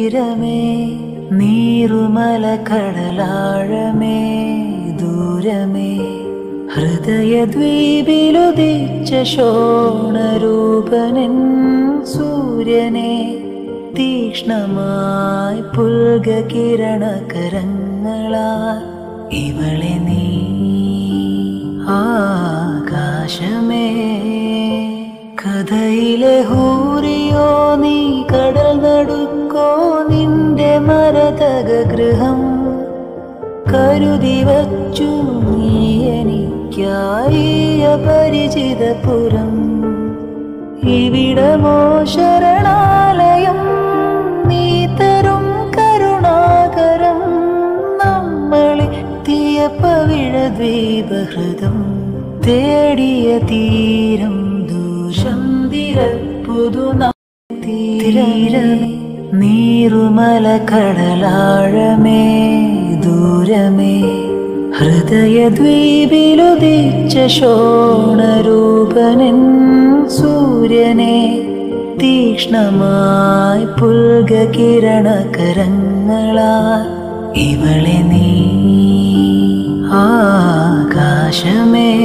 തീരമേ നീറുമല കടലാഴമേ ദൂരമേ ഹൃദയദ്വീപിലുദിച്ച ശോണരൂപനൻ സൂര്യനെ തീക്ഷ്ണമായി പുൽക കിരണകരങ്ങളാൽ ഇവളെ നീ ആകാശമേ കഥയിലെ ഹൂറിയോ നീ കടൽ നടുക്കോ നിന്റെ മരതക ഗൃഹം കരുതി വച്ചു നീ എനിക്കായി അപരിചിതപുരം ഇവിടമോ ശരണാലയം നീ തരും കരുണാകരം നമ്മളെത്തിയ പവിഴ ദ്വീപഹൃതം തേടിയ തീരം ദൂഷന്തിര പുതു തീരമേ നീറുമല കടലാഴമേ ദൂരമേ ഹൃദയദ്വീപിലുദിച്ച ശോണരൂപനൻ സൂര്യനെ തീക്ഷ്ണമായി പുൽക കിരണകരങ്ങളാൽ ഇവളെ നീ ആകാശമേ